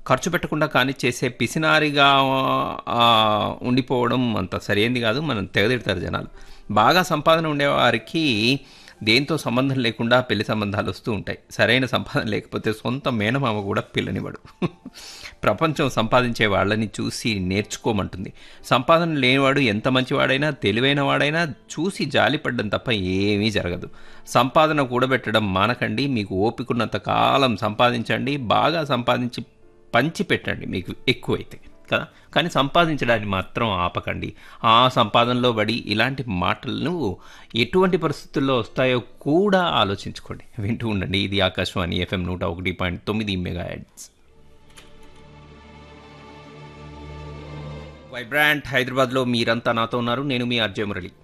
ఖర్చు పెట్టకుండా కానీ చేసే పిసినారిగా ఆ, ఉండిపోవడం అంత సరైనది కాదు మనం తెగదిడతారు జనాలు బాగా సంపాదన ఉండేవారికి దేంతో సంబంధం లేకుండా పెళ్లి సంబంధాలు వస్తూ ఉంటాయి సరైన సంపాదన లేకపోతే సొంత మేనమామ కూడా పిల్లనివాడు ప్రపంచం సంపాదించే వాళ్ళని చూసి నేర్చుకోమంటుంది సంపాదన లేనివాడు ఎంత మంచివాడైనా తెలివైన వాడైనా చూసి జాలిపడ్డం తప్ప ఏమీ జరగదు సంపాదన కూడబెట్టడం మానకండి మీకు ఓపికన్నంత కాలం సంపాదించండి బాగా సంపాదించి పంచి పెట్టండి మీకు ఎక్కువైతే కదా కానీ సంపాదించడాన్ని మాత్రం ఆపకండి ఆ సంపాదనలో పడి ఇలాంటి మాటలను ఎటువంటి పరిస్థితుల్లో వస్తాయో కూడా ఆలోచించుకోండి వింటూ ఉండండి ఇది ఆకాశవాణి ఎఫ్ఎం నూట ఒకటి పాయింట్ తొమ్మిది మెగా హెడ్స్ వైబ్రాంట్ హైదరాబాద్లో మీరంతా నాతో ఉన్నారు నేను మీ అర్జయ్ మురళి